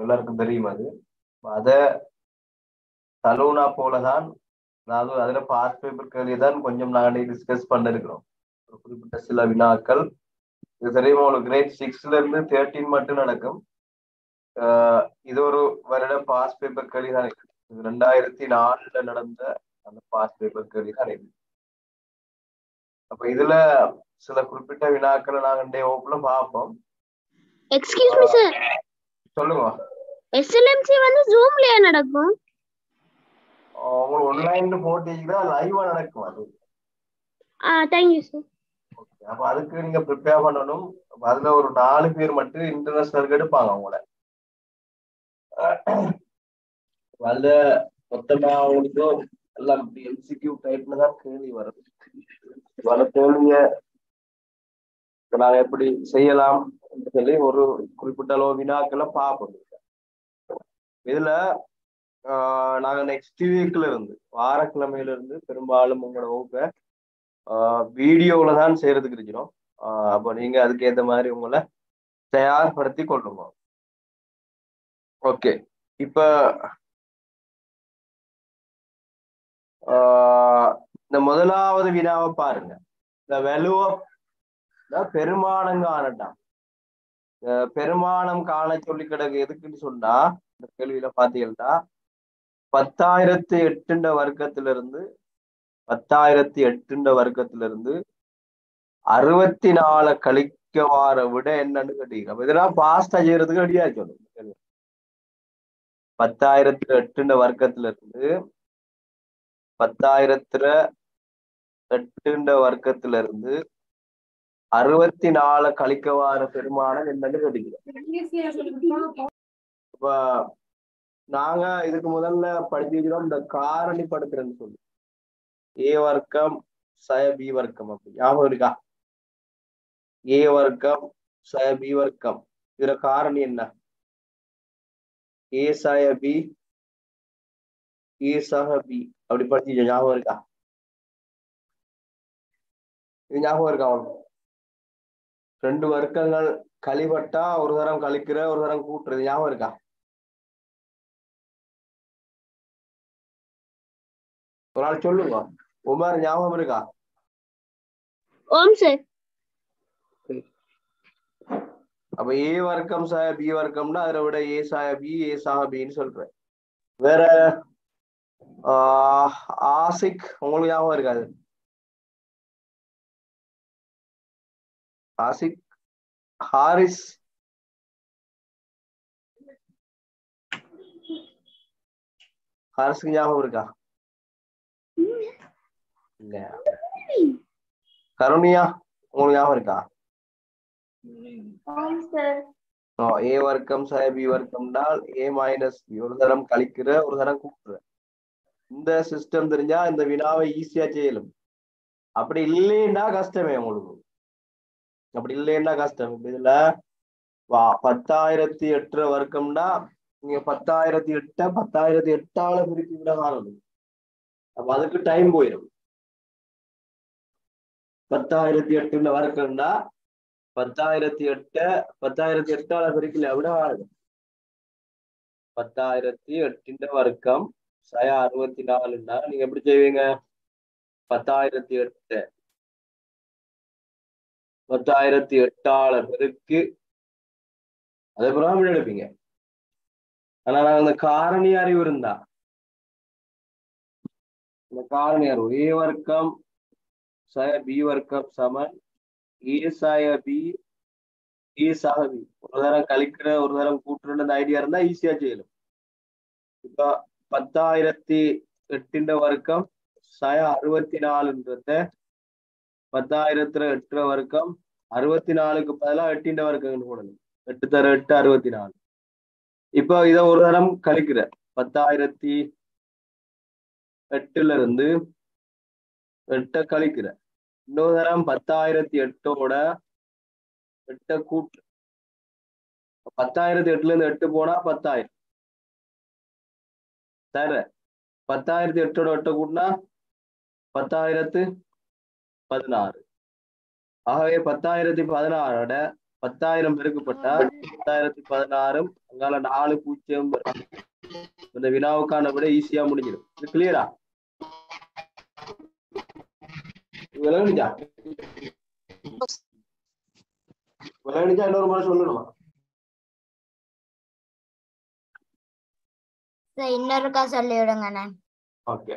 எல்லாருக்கும் தெரியும் அது அத சலூனா போலதான் அதாவது அதுல பாஸ் பேப்பர் கேள்வி தான் கொஞ்சம் நாங்கள் டிஸ்கஸ் பண்ணிருக்கிறோம் ஒரு குறிப்பிட்ட சில வினாக்கள் இது தெரியுமா உங்களுக்கு கிரேட் சிக்ஸ்ல இருந்து தேர்ட்டீன் மட்டும் நடக்கும் ஆஹ் இது ஒரு வருட பாஸ் பேப்பர் கேள்வி தான் இருக்கு இது ரெண்டாயிரத்தி நாலுல நடந்த அந்த பாஸ் பேப்பர் கேள்வி தான் இது அப்ப இதுல சில குறிப்பிட்ட வினாக்களை நாங்க இந்த வகுப்புல பார்ப்போம் எக்ஸ்கியூஸ் மீ சார் சொல்லுங்க எஸ்எல்எம்சி வந்து ஜூம்லயே நடக்கும் ஆஹ் உங்களுக்கு ஒன்லைன்ல போட்டீங்கன்னா லைவா நடக்கும் அது ஆ தேங்க்யூ சார் ஓகே அப்ப அதுக்கு நீங்க ப்ரிப்பேர் பண்ணணும் அப்ப அதுல ஒரு நாலு பேர் மட்டும் இன்டர்நேஷனலுக்கு எடுப்பாங்க உங்களை அதுல மொத்தமா அவங்களுக்கு எல்லாம் எம்சிக்யூ டைப்ல தான் கேள்வி வரும் வர கேள்விய இப்ப நாங்க எப்படி செய்யலாம் என்று சொல்லி ஒரு குறிப்பிட்ட அளவு வினாக்களை பார்ப்போம் இதுல ஆஹ் நாங்க நெக்ஸ்ட் வீக்ல இருந்து வாரக்கிழமையில இருந்து பெரும்பாலும் உங்களோட வகுப்பை வீடியோல தான் செய்யறதுக்கு இருக்கிறோம் ஆஹ் அப்போ நீங்க அதுக்கு ஏத்த மாதிரி உங்களை தயார்படுத்தி கொள்ளுங்க ஓகே இப்ப ஆஹ் இந்த முதலாவது வினாவை பாருங்க இந்த வெலுவ பெருமானம் காணட்டாம் இந்த பெருமானம் காண சொல்லி கிடக்கு எதுக்குன்னு சொன்னா இந்த கேள்வியில பாத்தீங்கன்னா பத்தாயிரத்தி எட்டுண்ட வர்க்கத்துல இருந்து பத்தாயிரத்தி எட்டுண்ட வர்க்கத்துல இருந்து அறுபத்தி நாலு கழிக்க வார விட என்னன்னு கேட்டீங்க அப்ப இதெல்லாம் பாஸ்டா செய்யறதுக்கு ரெடியா சொல்லணும் பத்தாயிரத்தி எட்டுண்ட வர்க்கத்துல இருந்து பத்தாயிரத்துல எட்டுண்ட வர்க்கத்துல இருந்து அறுபத்தி நாலு கழிக்க வார பெருமானம் என்னன்னு கேட்டீங்க இப்ப நாங்க இதுக்கு முதல்ல படிச்சிருக்கிறோம் இந்த காரணி படுத்துறேன்னு சொல்லி ஏ வர்க்கம் சய பி வர்க்கம் அப்படி ஞாபகம் இருக்கா ஏ வர்க்கம் சய பி வர்க்கம் இதுல காரணி என்ன ஏ சய பி ஏ சக பி அப்படி படிச்சு ஞாபகம் இருக்கா இது ஞாபகம் இருக்கா அவனுக்கு ரெண்டு வர்க்கங்கள் கழிவட்டா ஒரு தரம் கழிக்கிற ஒரு தரம் கூட்டுறது ஞாபகம் இருக்கா ஒரு நாள் சொல்லுங்க உமர் ஞாபகம் இருக்கா ஓம் சார் அப்ப ஏ வர்க்கம் சாய பி வர்க்கம்னா அதை விட ஏ சாய பி ஏ சாக பின்னு சொல்றேன் வேற ஆஹ் ஆசிக் உங்களுக்கு ஞாபகம் இருக்காது ஆசிக் ஹாரிஸ் ஹாரிஸ்க்கு ஞாபகம் இருக்கா இல்ல கருணியா உங்களுக்கு ஞாபகம் இருக்கா ஓம் சார் ஏ வர்க்கம் சய பி வர்க்கம்னால் ஏ மைனஸ் பி ஒரு தரம் கழிக்கிற ஒரு தரம் கூட்டுற இந்த சிஸ்டம் தெரிஞ்சா இந்த வினாவை ஈஸியா செய்யலும் அப்படி இல்லைன்னா கஷ்டமே உங்களுக்கு அப்படி இல்லைன்னா கஷ்டம் இப்ப இதுல வா பத்தாயிரத்தி எட்டு வர்க்கம்னா நீங்க பத்தாயிரத்தி எட்ட பத்தாயிரத்தி எட்டால பிரித்து விட காணும் அப்ப அதுக்கு டைம் போயிடும் பத்தாயிரத்தி எட்டுல வர்க்கம்னா பத்தாயிரத்தி எட்ட பத்தாயிரத்தி எட்டால பிரிக்கல விட ஆகுது பத்தாயிரத்தி எட்டின் வர்க்கம் சய அறுபத்தி நாலுன்னா நீங்க எப்படி செய்வீங்க பத்தாயிரத்தி எட்டு பத்தாயிரத்தி எட்டால பெருக்கு அதே பிறகு எடுப்பீங்க ஆனா நாங்க அந்த காரணி அறிவு இருந்தா இந்த காரணி அறிவு ஏ வர்க்கம் சய பி வர்க்கம் சமன் ஏ சாய பி ஏ சாக பி ஒரு தரம் கழிக்கிற ஒரு தரம் கூட்டுற அந்த ஐடியா இருந்தா ஈஸியா செய்யலாம் இப்ப பத்தாயிரத்தி எட்டுன்ற வர்க்கம் சய அறுபத்தி நாலுன்றத பத்தாயிரத்துல எட்டு வர்க்கம் அறுபத்தி நாலுக்கு பதிலாக எட்டின்ற வர்க்கம் போடணும் எட்டு தர எட்டு அறுபத்தி நாலு இப்போ இத ஒரு தரம் கழிக்கிற பத்தாயிரத்தி எட்டுல இருந்து எட்ட கழிக்கிற இன்னொரு தரம் பத்தாயிரத்தி எட்டோட எட்ட கூட்டு பத்தாயிரத்தி எட்டுல இருந்து எட்டு போனா பத்தாயிரம் தர பத்தாயிரத்தி எட்டோட எட்ட கூட்டினா பத்தாயிரத்து பதினாறு ஆகவே பத்தாயிரத்தி பதினாறோட பத்தாயிரம் பெருக்கப்பட்டா பத்தாயிரத்தி பதினாறும் அங்கால நாலு பூஜ்ஜியம் வரும். இந்த வினாவுக்கான விட ஈஸியா முடிஞ்சிடும் இது கிளியரா விளங்குச்சா விளங்குச்சா இன்னொரு முறை சொல்லணுமா சார் இன்னொருக்கா சொல்லி விடுங்கண்ணே ஓகே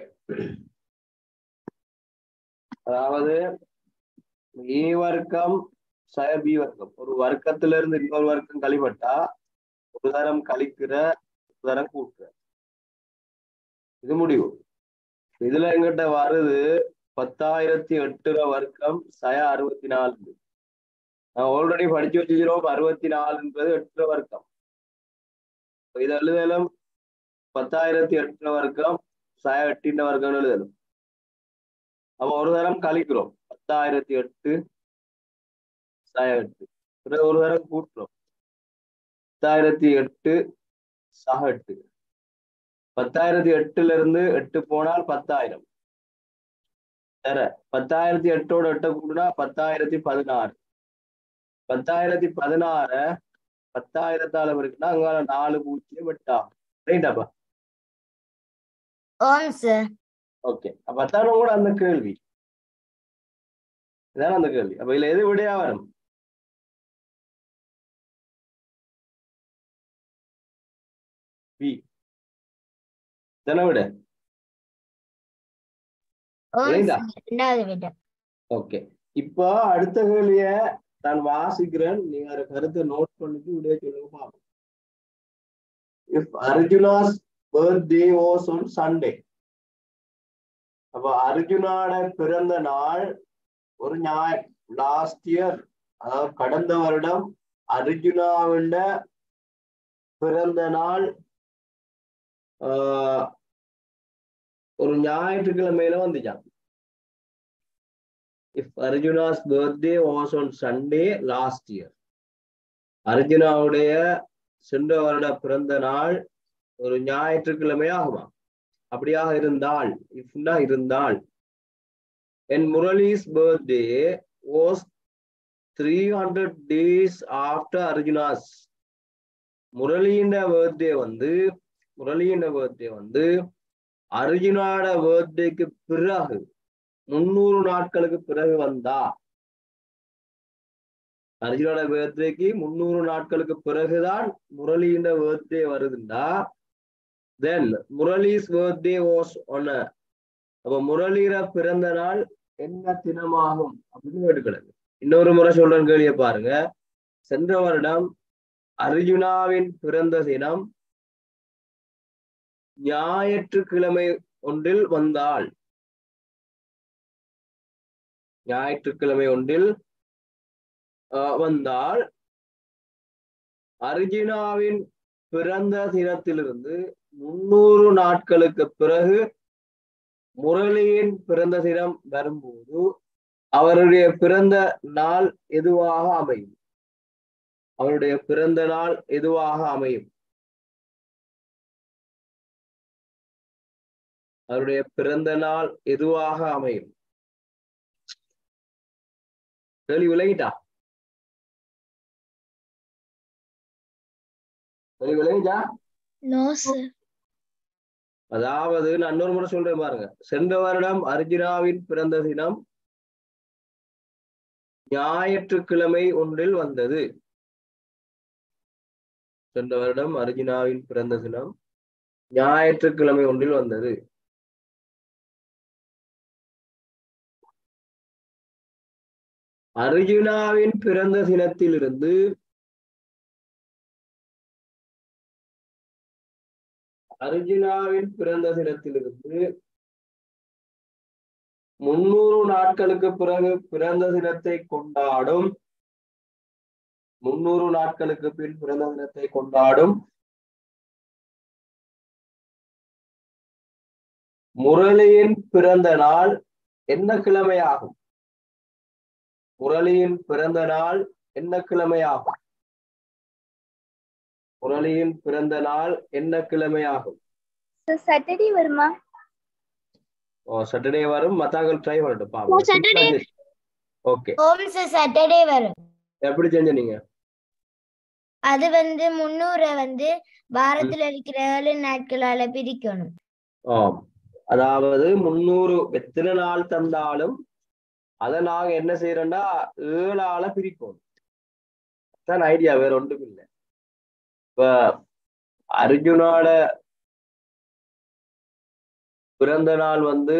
அதாவது ஏ வர்க்கம் சய பி வர்க்கம் ஒரு வர்க்கத்துல இருந்து இன்னொரு வர்க்கம் கழிப்பட்டா ஒரு தரம் கழிக்கிற ஒரு தரம் கூட்டுற இது முடிவு இதுல எங்கிட்ட வருது பத்தாயிரத்தி எட்டுல வர்க்கம் சய அறுபத்தி நாலு நான் ஆல்ரெடி படிச்சு வச்சுக்கிறோம் அறுபத்தி நாலுன்றது எட்டுல வர்க்கம் இது எழுதலும் பத்தாயிரத்தி எட்டுல வர்க்கம் சய எட்டின் வர்க்கம் எழுதலும் அப்ப ஒரு தரம் கழிக்கிறோம் பத்தாயிரத்தி எட்டு சய எட்டு பிறகு ஒரு தரம் கூட்டுறோம் பத்தாயிரத்தி எட்டு சக எட்டு பத்தாயிரத்தி எட்டுல இருந்து எட்டு போனால் பத்தாயிரம் வேற பத்தாயிரத்தி எட்டோட எட்டை கூட்டினா பத்தாயிரத்தி பதினாறு பத்தாயிரத்தி பதினாற பத்தாயிரத்தால இருக்குன்னா அங்கால நாலு பூஜ்ஜியம் எட்டா ரைட்டாப்பா ஓம் சார் ஓகே அப்ப அதான கூட அந்த கேள்வி இதான அந்த கேள்வி அப்ப இதுல எது விடையா வரும் பி தானே விட ஓம் புரியுதா? சார் ரெண்டாவது விட ஓகே இப்போ அடுத்த கேள்விய நான் வாசிக்கிறேன் நீங்க அந்த கருத்தை நோட் பண்ணிட்டு விடைய சொல்லுங்க பாப்போம் if Arjuna's birthday was on Sunday அப்ப அர்ஜுனாட பிறந்த நாள் ஒரு ஞாயிறு லாஸ்ட் இயர் அதாவது கடந்த வருடம் அர்ஜுனாவிட பிறந்த நாள் ஆஹ், ஒரு ஞாயிற்றுக்கிழமையில வந்துச்சான் if Arjuna's birthday was on Sunday last year அர்ஜுனாவுடைய சென்ற வருட பிறந்த நாள் ஒரு ஞாயிற்றுக்கிழமை ஆகுமா அப்படியாக இருந்தால் இஃப்னா இருந்தால் என் Murali's birthday was three hundred days after Arjuna's முரளியின் பர்த்டே வந்து முரளியின் பர்த்டே வந்து அர்ஜுனாட பர்த்டேக்கு பிறகு முன்னூறு நாட்களுக்கு பிறகு வந்தா அர்ஜுனோட பர்த்டேக்கு முன்னூறு நாட்களுக்கு பிறகுதான் முரளியின் பர்த்டே வருதுண்டா then Murali's birthday was one அப்ப முரளிர பிறந்த நாள் என்ன தினமாகும் அப்படின்னு எடுக்கிறது இன்னொரு முறை சொல்றேன் கேள்விய பாருங்க சென்ற வருடம் அர்ஜுனாவின் பிறந்த தினம் ஞாயிற்றுக்கிழமை ஒன்றில் வந்தாள் ஞாயிற்றுக்கிழமை ஒன்றில் ஆஹ், வந்தால் அர்ஜுனாவின் பிறந்த தினத்திலிருந்து முன்னூறு நாட்களுக்கு பிறகு முரளியின் பிறந்த தினம் வரும்போது அவருடைய பிறந்த நாள் எதுவாக அமையும் அவருடைய பிறந்த நாள் எதுவாக அமையும் அவருடைய பிறந்த நாள் எதுவாக அமையும் கேள்வி விலகிட்டா கேள்வி விலகிட்டா நோ சார் அதாவது நான் இன்னொரு முறை சொல்றேன் பாருங்க சென்ற வருடம் அர்ஜுனாவின் பிறந்த தினம் ஞாயிற்றுக்கிழமை ஒன்றில் வந்தது சென்ற வருடம் அர்ஜுனாவின் பிறந்த தினம் ஞாயிற்றுக்கிழமை ஒன்றில் வந்தது அர்ஜுனாவின் பிறந்த தினத்திலிருந்து அர்ஜுனாவின் பிறந்த தினத்திலிருந்து முன்னூறு நாட்களுக்கு பிறகு பிறந்த தினத்தை கொண்டாடும் முன்னூறு நாட்களுக்கு பின் பிறந்த தினத்தை கொண்டாடும் முரளியின் பிறந்த நாள் என்ன கிழமையாகும் முரளியின் பிறந்த நாள் என்ன கிழமையாகும் முரளியின் பிறந்த நாள் என்ன கிழமையாகும் சாட்டர்டே வருமா ஓ சாட்டர்டே வரும் மத்தாக்கள் ட்ரை பண்ணட்டும் ஓ, Saturday. ஓகே ஓம் சார் சாட்டர்டே வரும் எப்படி செஞ்ச நீங்க அது வந்து முன்னூறை வந்து வாரத்துல இருக்கிற ஏழு நாட்களால பிரிக்கணும் ஆம் அதாவது முந்நூறு எத்தனை நாள் தந்தாலும் அதை நாங்க என்ன செய்யறோம்னா ஏழால பிரிப்போம் தான் ஐடியா வேற ஒன்றும் இல்லை இப்ப அர்ஜுனோட பிறந்த நாள் வந்து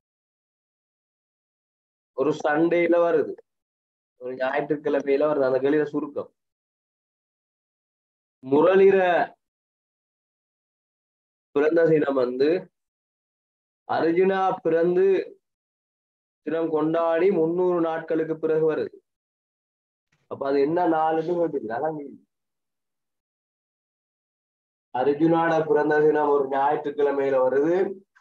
ஒரு சண்டேல வருது ஒரு ஞாயிற்றுக்கிழமையில வருது அந்த கேள்வியில சுருக்கம் முரளிர பிறந்த தினம் வந்து அர்ஜுனா பிறந்து தினம் கொண்டாடி முன்னூறு நாட்களுக்கு பிறகு வருது அப்ப அது என்ன நாளுன்னு கேட்டுச்சு அதான் கேள்வி. அர்ஜுனாட பிறந்த தினம் ஒரு ஞாயிற்றுக்கிழமையில வருது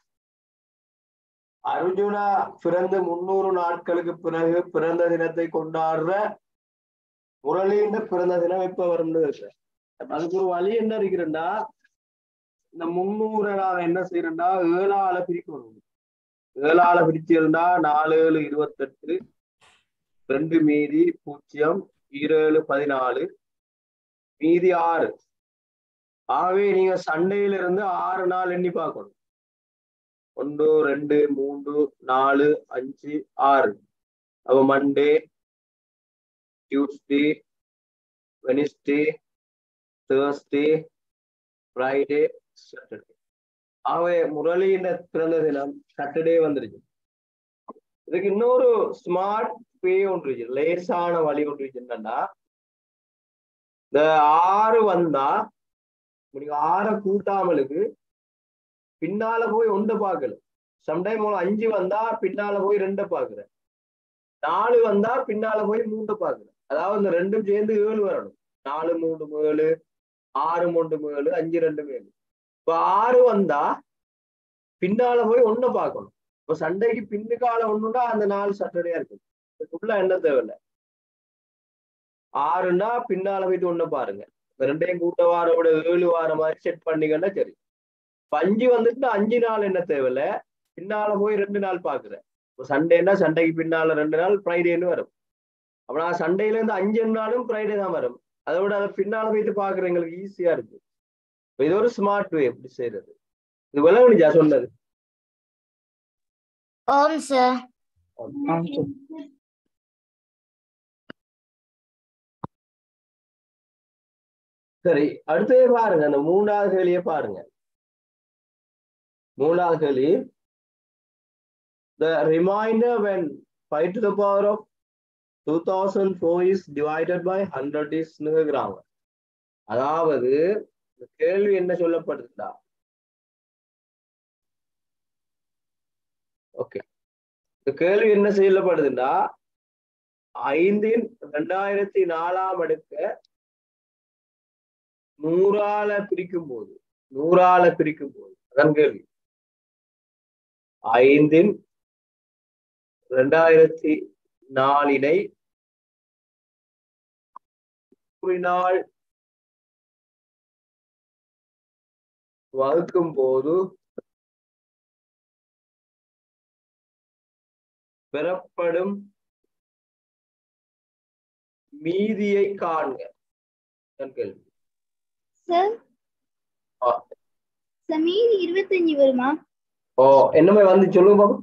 அர்ஜுனா பிறந்து முன்னூறு நாட்களுக்கு பிறகு பிறந்த தினத்தை கொண்டாடுற முரளின்ற பிறந்த தினம் எப்ப வரும்னு இருக்கு அதுக்கு ஒரு வழி என்ன இருக்குன்னா இந்த முன்னூறு நாள் என்ன செய்யறோம்னா ஏழால பிரிக்கணும் ஏழால பிரிச்சிருந்தா நாலு ஏழு இருபத்தெட்டு ரெண்டு மீதி பூஜ்ஜியம் ஈரேழு பதினாலு மீதி ஆறு ஆகவே நீங்க சண்டேல இருந்து ஆறு நாள் எண்ணி பார்க்கணும் ஒன்று ரெண்டு மூன்று நாலு அஞ்சு ஆறு அப்ப Monday Tuesday Wednesday Thursday Friday Saturday ஆகவே முரளியின் பிறந்த தினம் சாட்டர்டே வந்துருச்சு இதுக்கு இன்னொரு ஸ்மார்ட் பே ஒன்று இருக்கு லேசான வழி ஒன்று இருக்கு என்னன்னா இந்த ஆறு வந்தா நீங்க ஆறை கூட்டாமலுக்கு பின்னால போய் ஒன்றை பார்க்கல சம்டைம் அஞ்சு வந்தா பின்னால போய் ரெண்டை பாக்குற நாலு வந்தா பின்னால போய் மூன்று பாக்குற அதாவது இந்த ரெண்டும் சேர்ந்து ஏழு வரணும் நாலு மூணு ஏழு ஆறு மூன்று ஏழு அஞ்சு ரெண்டு ஏழு இப்ப ஆறு வந்தா பின்னால போய் ஒண்ணு பார்க்கணும் இப்ப சண்டைக்கு பின்னுக்கால ஒண்ணுன்னா அந்த நாள் சாட்டர்டேயா இருக்கும் இதுக்குள்ள என்ன தேவையில்ல ஆறுன்னா பின்னால போயிட்டு ஒண்ணு பாருங்க இந்த ரெண்டையும் கூட்ட வாரம் விட ஏழு வாரம் மாதிரி செட் பண்ணீங்கன்னா சரி இப்ப அஞ்சு வந்துட்டு அஞ்சு நாள் என்ன தேவையில்ல பின்னால போய் ரெண்டு நாள் பாக்குறேன் இப்போ சண்டேன்னா சண்டைக்கு பின்னால ரெண்டு நாள் ஃப்ரைடேன்னு வரும் அப்ப நான் சண்டேல இருந்து அஞ்சு நாளும் ஃப்ரைடே தான் வரும் அதை விட அதை பின்னால போயிட்டு பாக்குற எங்களுக்கு ஈஸியா இருக்கு இப்ப இது ஒரு ஸ்மார்ட் வே எப்படி செய்யறது இது விளங்குனிச்சா சொன்னது ஓம் சார் சரி அடுத்தே பாருங்க அந்த மூணாவது கேள்வியை பாருங்க மூணாவது கேள்வி the remainder when 5 to the power of 2004 is divided by 100 is நிகழ்கிறாங்க அதாவது இந்த கேள்வி என்ன சொல்லப்படுதுடா ஓகே இந்த கேள்வி என்ன சொல்லப்படுதுன்னா ஐந்தின் ரெண்டாயிரத்தி நாலாம் அடுக்க நூறால பிரிக்கும் போது நூறால பிரிக்கும் போது அதான் கேள்வி ஐந்தின் ரெண்டாயிரத்தி நாலினை நூறினால் வகுக்கும் போது பெறப்படும் மீதியை காண்க என் கேள்வி சார் ஆ. சார் மீதி இருபத்தஞ்சு வருமா ஓ என்னமே வந்து சொல்லுங்க பாப்போம்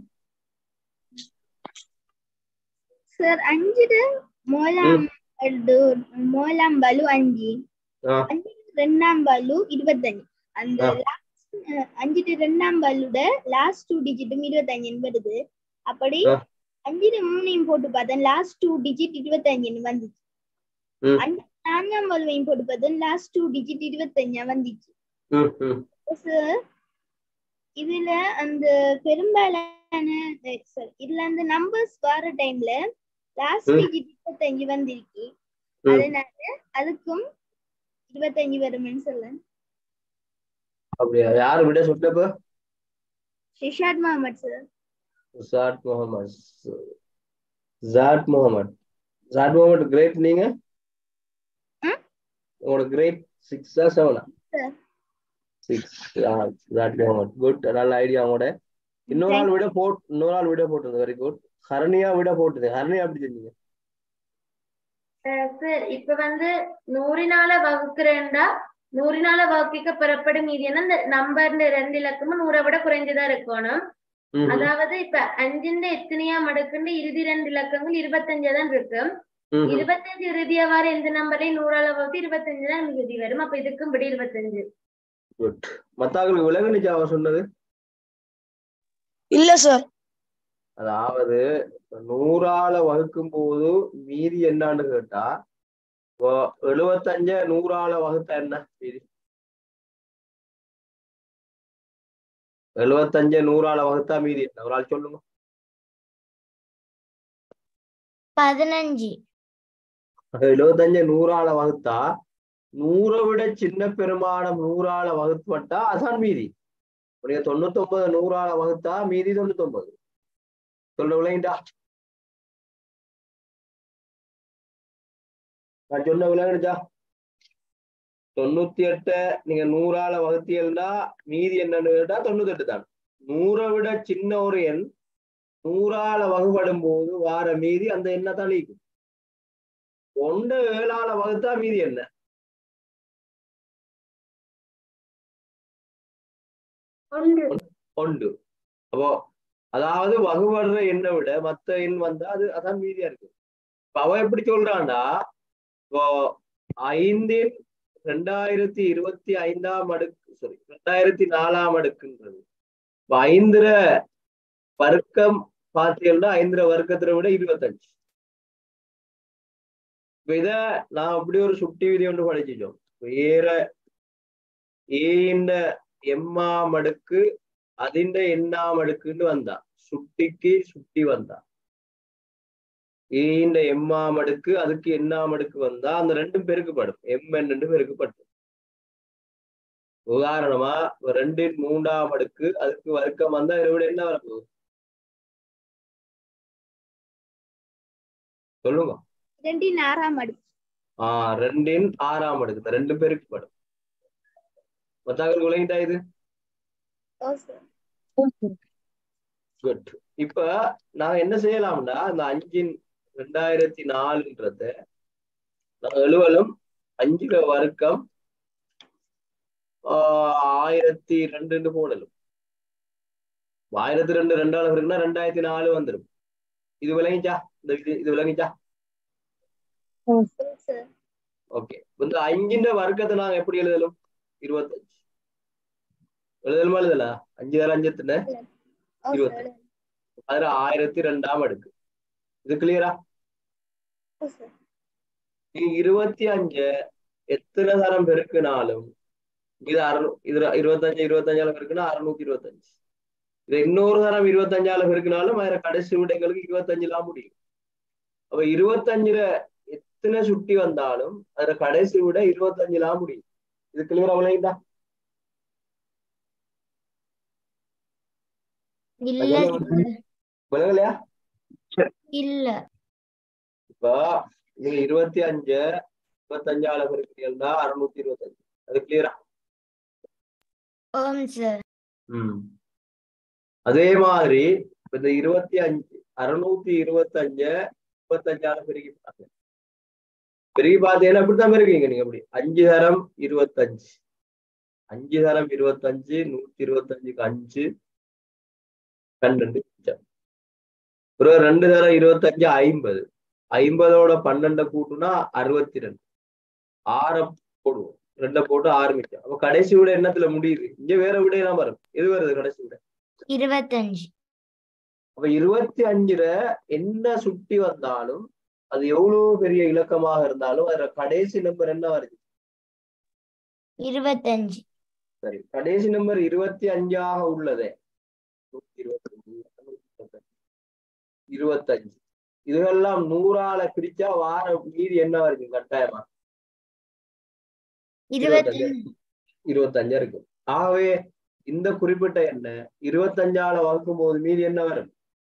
சார் அஞ்சுட மூலாம் பல்லு மூலாம் பலு அஞ்சு ஆ, ரெண்டாம் பல்லு இருபத்தஞ்சு அந்த ஆ. last, அஹ், அஞ்சுட்டு ரெண்டாம் பல்லுட லாஸ்ட் டூ டிஜிட்டும் இருபத்தஞ்சுன்னு வருது அப்படி ஆ. அஞ்சுட மூணையும் போட்டு பார்த்தேன் லாஸ்ட் டூ டிஜிட் இருபத்தஞ்சுன்னு வந்துச்சு ம். அஞ்சு நான்காம் பல்வையும் போட்டு பார்த்தேன் லாஸ்ட் டூ டிஜிட் இருபத்தஞ்சா வந்துச்சு ம், ம். சார் இதுல அந்த பெரும்பாலான சார் இதுல அந்த நம்பர்ஸ் வர டைம்ல லாஸ்ட் ம். டிஜிட் இருபத்தஞ்சு வந்திருக்கு ம். அதனால அதுக்கும் இருபத்தஞ்சு வரும்னு சொல்ல அப்படியா யாரு விட சொன்னப்ப ஷிஷாத் முகமது சார் ஜாட் முகமது ஜாட் முகமது ஜாட் முகமது கிரேட் நீங்க ம்? உங்களோட கிரேட் சிக்ஸா செவனா Sir. சிக்ஸ் ஜாட் முகமது குட் நல்ல ஐடியா உங்களோட இன்னொரு ஆள் விட போட் இன்னொரு ஆள் விட போட்டது வெரி குட் ஹரணியா விட போட்டது ஹரணியா அப்படி செஞ்சீங்க சார் இப்ப வந்து நூறினால வகுக்கிறேன்டா நூறினால வகுக்க பெறப்படும் மீதி என்ன இந்த நம்பர் ரெண்டு இலக்கமும் நூறை விட குறைஞ்சுதான் இருக்கணும் ம், அதாவது இப்ப அஞ்சுன்ற எத்தனையாம் அடுக்குண்டு இறுதி ரெண்டு இலக்கங்கள் இருபத்தஞ்சு தான் இருக்கு ம், ம். இருபத்தஞ்சு இறுதியா வர எந்த நம்பரையும் நூறால வகுத்து இருபத்தஞ்சு தான் மிகுதி வரும் அப்ப இதுக்கும் படி இருபத்தஞ்சு Good. மத்தாக்களுக்கு விலகுனுச்சு அவ சொன்னது இல்ல சார் அதாவது இப்ப நூறால வகுக்கும் போது மீதி என்னன்னு கேட்டா இப்போ எழுபத்தஞ்ச நூறால வகுத்தா என்ன மீதி எழுபத்தஞ்ச நூறால வகுத்தா மீதி என்ன ஒரு ஆள் சொல்லுங்க பதினஞ்சு எழுபத்தஞ்ச நூறால வகுத்தா நூறை விட சின்ன பெருமானம் நூறால வகுத்துப்பட்டா அதான் மீதி இப்ப நீங்க தொண்ணூத்தி ஒன்பது நூறால வகுத்தா மீதி தொண்ணூத்தி ஒன்பது சொல்ற விளையாண்டா நான் சொன்ன விளையாடுச்சா தொண்ணூத்தி எட்ட நீங்க நூறால வகுத்தீங்கன்னா மீதி என்னன்னு கேட்டா தொண்ணூத்தி எட்டு தான் நூறை விட சின்ன ஒரு எண் நூறால வகுபடும் போது வார மீதி அந்த எண்ணை தான் நீக்கும் ஒன்று ஏழால வகுத்தா மீதி என்ன ஒன்று ஒன்று அப்போ அதாவது வகுபடுற எண்ணை விட மத்த எண் வந்தா அது அதான் மீதியா இருக்கு இப்ப அவன் எப்படி சொல்றான்டா இப்போ ஐந்தின் ரெண்டாயிரத்தி இருபத்தி ஐந்தாம் அடுக்கு சாரி ரெண்டாயிரத்தி நாலாம் அடுக்குன்றது இப்ப ஐந்திர வர்க்கம் பார்த்தீங்கன்னா ஐந்திர வர்க்கத்தை விட இருபத்தஞ்சு இப்ப இத நான் அப்படி ஒரு சுட்டி விதி ஒன்று படிச்சிட்டோம் ஏற ஏண்ட எம்மாம் அடுக்கு അതിന്റെ എണ്ണാം അടുക്കിട്ട് വന്നാ സുട്ടിക്ക് സുട്ടി വന്നാ ஏண்ட எம்மாம் அடுக்கு அதுக்கு எண்ணாம் அடுக்கு வந்தா அந்த ரெண்டும் பெருக்குப்படும் எம் ரெண்டு பெருக்குப்படும் உதாரணமா ஒரு ரெண்டின் மூன்றாம் அடுக்கு அதுக்கு வர்க்கம் வந்தா இதை விட என்ன வரப்போகுது சொல்லுங்க ரெண்டின் ஆறாம் அடுக்கு ஆஹ் ரெண்டின் ஆறாம் அடுக்கு இந்த ரெண்டும் பெருக்குப்படும் மத்தாக்கள் விளங்கிட்டா இது ஓ சார் குட் இப்ப நாங்க என்ன செய்யலாம்னா இந்த அஞ்சின் ரெண்டாயிரத்தி நாலுன்றத நாங்க எழுவலும் அஞ்சுல வர்க்கம் ஆஹ் ஆயிரத்தி ரெண்டுன்னு போடலும் ஆயிரத்தி ரெண்டு ரெண்டாவது இருக்குன்னா ரெண்டாயிரத்தி நாலு வந்துடும் இது விளங்கிச்சா இந்த இது இது விளங்கிச்சா ஓ சார் ஓகே இந்த அஞ்சின்ற வர்க்கத்தை நாங்க எப்படி எழுதலும் இருபத்தஞ்சு எழுதலுமா எழுதல அஞ்சு தர அஞ்சு எத்தனை ஓ இருபத்தி. சார் அதுல ஆயிரத்தி ரெண்டாம் அடுக்கு இது கிளியரா ஓ சார் நீ இருபத்தி அஞ்சு எத்தனை தரம் பெருக்கினாலும் இது அறுநூ இது இருபத்தஞ்சு இருபத்தஞ்சால பெருக்குனா அறுநூத்தி இருபத்தஞ்சு இது இன்னொரு தரம் இருபத்தஞ்சால பெருக்கினாலும் வேற கடைசி விடைகளுக்கு இருபத்தஞ்சுலாம் முடியும் அப்ப இருபத்தஞ்சுல எத்தனை சுட்டி வந்தாலும் அதுல கடைசி விட இருபத்தஞ்சுலாம் முடியும் இது கிளியரா விளையுதா இல்ல விலகலையா இல்ல இப்ப நீங்க இருபத்தி அஞ்சு இருபத்தஞ்சால பெருக்கிறீங்கன்னா அறுநூத்தி இருபத்தஞ்சு அது கிளியரா ஓம் சார் ம் அதே மாதிரி இப்ப இந்த இருபத்தி அஞ்சு அறுநூத்தி இருபத்தஞ்சு முப்பத்தஞ்சால பெருகி பாருங்க பெருகி பார்த்தீங்கன்னா இப்படித்தான் பெருக்கீங்க நீங்க அப்படி அஞ்சு தரம் இருபத்தஞ்சு அஞ்சு தரம் இருபத்தஞ்சு நூத்தி இருபத்தஞ்சுக்கு அஞ்சு பன்னெண்டு மிச்சம். ஒரு ரெண்டு தரம் இருபத்தஞ்சு ஐம்பது ஐம்பதோட பன்னெண்டை கூட்டுனா அறுபத்தி ரெண்டு ஆற போடுவோம் ரெண்டை போட்டு ஆரம்பிச்சோம் அப்ப கடைசி விட என்னத்துல முடியுது இங்க வேற விடையெல்லாம் வரும் எது வருது கடைசி விட இருபத்தஞ்சு அப்ப இருபத்தி அஞ்சுல என்ன சுட்டி வந்தாலும் அது எவ்வளவு பெரிய இலக்கமாக இருந்தாலும் அதுல கடைசி நம்பர் என்ன வருது இருபத்தஞ்சு சரி கடைசி நம்பர் இருபத்தி அஞ்சாக உள்ளதே நூத்தி இருபத்தஞ்சு இருநூத்தி முப்பத்தஞ்சு, இருபத்தஞ்சு இதுகெல்லாம் நூறால பிரிச்சா வார மீதி என்ன வருது கட்டாயமா இருபத்தஞ்சு இருபத்தஞ்சா இருக்கும் ஆகவே இந்த குறிப்பிட்ட எண்ணை இருபத்தஞ்சால வகுக்கும் போது மீதி என்ன வரும்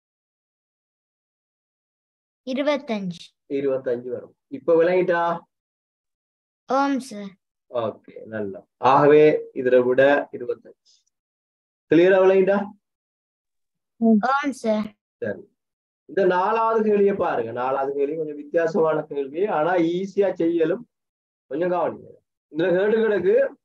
இருபத்தஞ்சு இருபத்தஞ்சு வரும் இப்ப விளங்கிட்டா ஓம் சார் ஓகே நல்லா ஆகவே இதுல விட இருபத்தஞ்சு கிளியரா விளங்கிட்டா ஓம் சார் சரி இந்த நாலாவது கேள்வியை பாருங்க நாலாவது கேள்வி கொஞ்சம் வித்தியாசமான கேள்வி ஆனா ஈஸியா செய்யலும் கொஞ்சம் கவனிங்க இதுல கேட்டு கிடக்கு